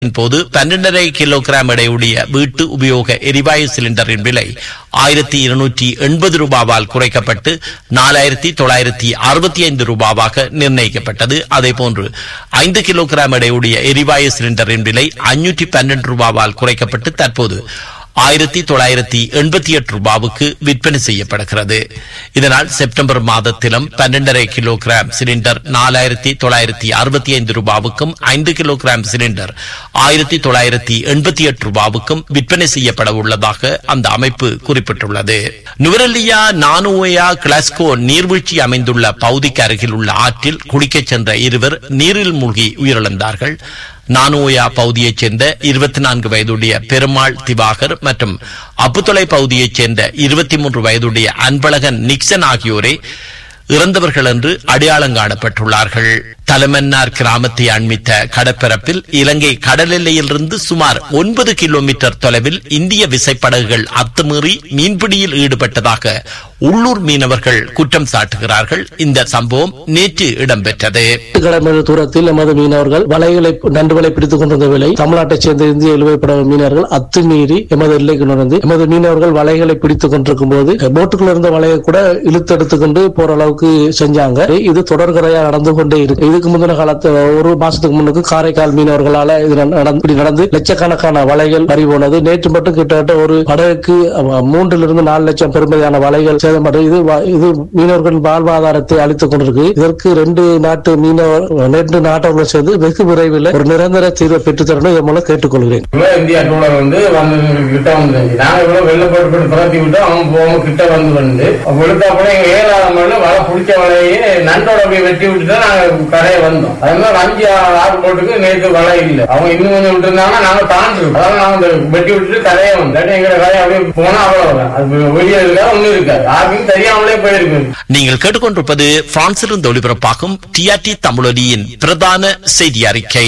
போது பன்னெண்டரை கிலோகிராம் எடையுடைய வீட்டு உபயோக எரிவாயு சிலிண்டரின் விலை ஆயிரத்தி இருநூற்றி எண்பது ரூபாவால் குறைக்கப்பட்டு நாலாயிரத்தி தொள்ளாயிரத்தி அறுபத்தி ஐந்து ரூபாவாக நிர்ணயிக்கப்பட்டது அதேபோன்று ஐந்து கிலோகிராம் எடையுடைய எரிவாயு சிலிண்டரின் விலை ஐநூற்றி பன்னெண்டு ரூபாவால் குறைக்கப்பட்டு தற்போது ஆயிரத்தி தொள்ளாயிரத்தி எண்பத்தி எட்டு ரூபாவுக்கு விற்பனை செய்யப்படுகிறது இதனால் செப்டம்பர் மாதத்திலும் பன்னெண்டரை கிலோகிராம் சிலிண்டர் நாலாயிரத்தி தொள்ளாயிரத்தி அறுபத்தி ஐந்து ரூபாவுக்கும் ஐந்து கிலோகிராம் சிலிண்டர் ஆயிரத்தி தொள்ளாயிரத்தி எண்பத்தி எட்டு ரூபாவுக்கும் விற்பனை செய்யப்பட உள்ளதாக அந்த அமைப்பு குறிப்பிட்டுள்ளது நுவரெலியா நானுயா கிளாஸ்கோ நீர்வீழ்ச்சி அமைந்துள்ள பகுதிக்கு அருகில் உள்ள ஆற்றில் குளிக்கச் சென்ற இருவர் நீரில் மூழ்கி உயிரிழந்தார்கள் நானோயா பகுதியைச் சேர்ந்த இருபத்தி நான்கு வயதுடைய பெருமாள் திவாகர் மற்றும் அப்புத்தொலை பகுதியைச் சேர்ந்த இருபத்தி மூன்று வயதுடைய அன்பழகன் நிக்சன் ஆகியோரே இறந்தவர்கள் என்று அடையாளம் காணப்பட்டுள்ளார்கள் தலைமன்னார் கிராமத்தை அண்மித்த கடற்பரப்பில் இலங்கை கடல் எல்லையிலிருந்து சுமார் ஒன்பது கிலோமீட்டர் தொலைவில் இந்திய விசைப்படகுகள் அத்துமீறி மீன்பிடியில் ஈடுபட்டதாக உள்ளூர் மீனவர்கள் குற்றம் சாட்டுகிறார்கள் இந்த சம்பவம் நேற்று இடம்பெற்றது கிலோமீட்டர் தூரத்தில் எமது மீனவர்கள் வலைகளை நண்டுகளை பிடித்துக் கொண்டிருந்த வேளை தமிழ்நாட்டைச் சேர்ந்த இந்திய இழுவைப்பட மீனவர்கள் அத்துமீறி எமது எல்லைக்கு நுழைந்து எமது மீனவர்கள் வலைகளை பிடித்துக் கொண்டிருக்கும் போது போட்டுக்குள்ள இருந்த வலையை கூட இழுத்தெடுத்து கொண்டு போற அளவுக்கு செஞ்சாங்க இது தொடர்கரையா நடந்து கொண்டே இருக்கு இதுக்கு முந்தின காலத்து ஒரு மாசத்துக்கு முன்னுக்கு காரைக்கால் மீனவர்களால இது நடந்து இப்படி நடந்து லட்சக்கணக்கான வலைகள் பறி போனது நேற்று மட்டும் கிட்டத்தட்ட ஒரு படகுக்கு அஹ், மூன்றிலிருந்து நாலு லட்சம் பெருமதியான வலைகள் சேதப்பட்டு இது வ- இது மீனவர்கள் வாழ்வாதாரத்தை அளித்துக் கொண்டிருக்கு இதற்கு ரெண்டு நாட்டு மீனவர் ரெண்டு நாட்டவர்கள் சேர்ந்து வெகு விரைவில் ஒரு நிரந்தர தீர்வை பெற்றுத்தரணும் இதன் மூலம் கேட்டுக்கொள்கிறேன் இவ்வளவு இந்தியா டூலர் வந்து வந்து கிட்ட வந்து நாங்க இவ்வளவு வெள்ள போட்டு போட்டு துரத்தி விட்டோம் அவன் போக கிட்ட வந்து வந்து விழுத்தா கூட எங்க ஏழாவது மணி வலை பிடிச்ச வலையே நண்டோட அப்படியே வெட்டி விட்டு தான் நாங்க கரையை வந்தோம் அது மாதிரி அஞ்சு ஆறு போட்டுக்கு நேற்று வலை இல்லை அவங்க இன்னும் கொஞ்சம் விட்டுருந்தாங்கன்னா நாங்க தாண்டிருக்கோம் அதாவது நாங்க இந்த வெட்டி விட்டுட்டு கரையை வந்தோம் எங்க கரையை அப்படியே போனா அவ்வளவுதான் அது வெளியே இருக்கா ஒண்ணும் இருக்காது யாருக்கும் தெரியாமலே போயிருக்கு நீங்கள் கேட்டுக்கொண்டிருப்பது பிரான்சிலிருந்து ஒளிபரப்பாகும் டிஆர்டி தமிழொலியின் பிரதான செய்தி அறிக்கை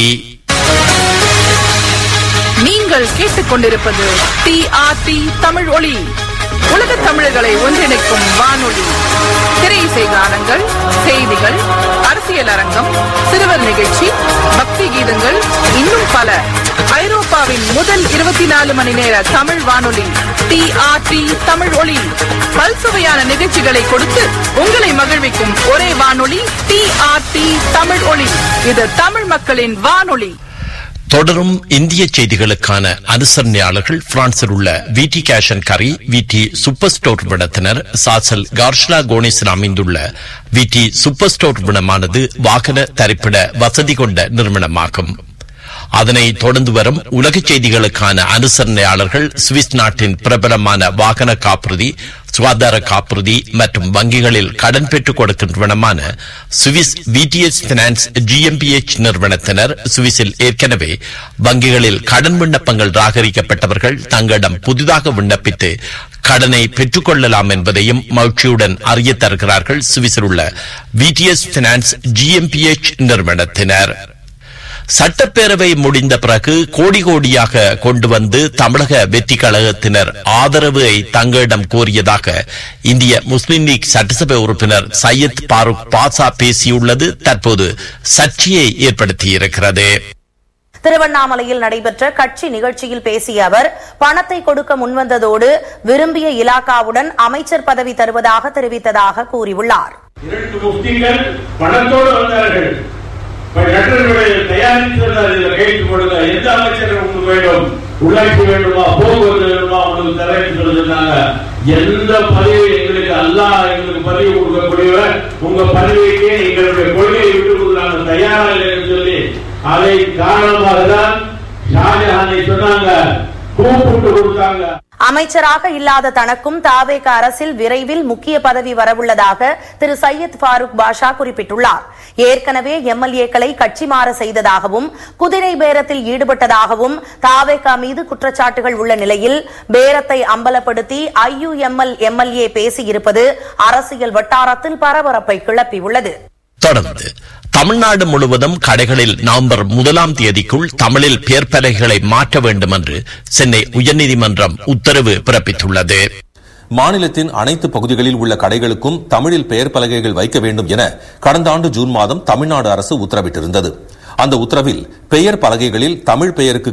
நீங்கள் கேட்டுக்கொண்டிருப்பது டிஆர்டி தமிழ் ஒளி உலக தமிழர்களை ஒன்றிணைக்கும் வானொலி திரையிசை கானங்கள் செய்திகள் அரசியல் அரங்கம் சிறுவர் நிகழ்ச்சி பக்தி கீதங்கள் இன்னும் பல ஐரோப்பாவின் முதல் இருபத்தி நாலு மணி நேர தமிழ் வானொலி டிஆர்டி தமிழ் ஒளி பல்சுவையான நிகழ்ச்சிகளை கொடுத்து உங்களை மகிழ்விக்கும் ஒரே வானொலி டிஆர்டி தமிழ் ஒளி இது தமிழ் மக்களின் வானொலி தொடரும் இந்திய செய்திகளுக்கான அனுசரணையாளர்கள் பிரான்சில் உள்ள விடி கேஷ் அண்ட் கரி விடி சூப்பர் ஸ்டோர் விடத்தினர் சாசல் கார்ஷ்லா கோனிஸில் அமைந்துள்ள விடி சூப்பர் ஸ்டோர் விடமானது வாகன தரிப்பிட வசதி கொண்ட நிறுவனமாகும் அதனை தொடர்ந்து வரும் உலக செய்திகளுக்கான அனுசரணையாளர்கள் சுவிஸ் நாட்டின் பிரபலமான வாகன காப்புறுதி சுகாதார காப்புறுதி மற்றும் வங்கிகளில் கடன் பெற்றுக் கொடுக்கின்றவனமான சுவிஸ் விடிஎஸ் பினான்ஸ் ஜிஎம்பிஎச் நிறுவனத்தினர் சுவிஸில் ஏற்கனவே வங்கிகளில் கடன் விண்ணப்பங்கள் ராகரிக்கப்பட்டவர்கள் தங்களிடம் புதிதாக விண்ணப்பித்து கடனை பெற்றுக்கொள்ளலாம் என்பதையும் மகிழ்ச்சியுடன் அறிய தருகிறார்கள் சுவிஸில் உள்ள விடிஎஸ் பினான்ஸ் ஜிஎம்பிஎச் நிறுவனத்தினர் சட்டப்பேரவை முடிந்த பிறகு கோடி கோடியாக கொண்டு வந்து தமிழக வெற்றி கழகத்தினர் ஆதரவை தங்களிடம் கோரியதாக இந்திய முஸ்லிம் லீக் சட்டசபை உறுப்பினர் சையத் பாரூக் பாசா பேசியுள்ளது தற்போது சர்ச்சையை ஏற்படுத்தியிருக்கிறது திருவண்ணாமலையில் நடைபெற்ற கட்சி நிகழ்ச்சியில் பேசிய அவர் பணத்தை கொடுக்க முன்வந்ததோடு விரும்பிய இலாக்காவுடன் அமைச்சர் பதவி தருவதாக தெரிவித்ததாக கூறியுள்ளார் இரண்டு முஸ்லிம்கள் பணத்தோடு வந்தார்கள் லெட்டர்களை தயாரித்து அதில் கையெழுத்து கொடுங்க எந்த அமைச்சர் உங்களுக்கு வேண்டும் உள்ளாட்சி வேண்டுமா போக்குவரத்து வேண்டுமா உங்களுக்கு தரேன்னு சொல்லி சொன்னாங்க எந்த பதவி எங்களுக்கு அல்லாஹ் எங்களுக்கு பதவி கொடுக்கக்கூடியவர் உங்க பதவிக்கு எங்களுடைய கொள்கையை விட்டு கொடுக்க நாங்கள் தயாரா இல்லைன்னு சொல்லி அதை காரணமாக தான் ஷாஜஹானை சொன்னாங்க கூப்பிட்டு கொடுத்தாங்க அமைச்சராக இல்லாத தனக்கும் தாவேக அரசில் விரைவில் முக்கிய பதவி வரவுள்ளதாக திரு சையத் ஃபாரூக் பாஷா குறிப்பிட்டுள்ளார் ஏற்கனவே எம்எல்ஏக்களை கட்சி மாற செய்ததாகவும் குதிரை பேரத்தில் ஈடுபட்டதாகவும் தாவேகா மீது குற்றச்சாட்டுகள் உள்ள நிலையில் பேரத்தை அம்பலப்படுத்தி ஐயுஎம்எல் எம்எல்ஏ பேசியிருப்பது அரசியல் வட்டாரத்தில் பரபரப்பை கிளப்பியுள்ளது தொடர்ந்து தமிழ்நாடு முழுவதும் கடைகளில் நவம்பர் முதலாம் தேதிக்குள் தமிழில் பெயர் பலகைகளை மாற்ற வேண்டும் என்று சென்னை உயர்நீதிமன்றம் உத்தரவு பிறப்பித்துள்ளது மாநிலத்தின் அனைத்து பகுதிகளில் உள்ள கடைகளுக்கும் தமிழில் பெயர் பலகைகள் வைக்க வேண்டும் என கடந்த ஆண்டு ஜூன் மாதம் தமிழ்நாடு அரசு உத்தரவிட்டிருந்தது அந்த உத்தரவில் பெயர் பலகைகளில் தமிழ் பெயருக்கு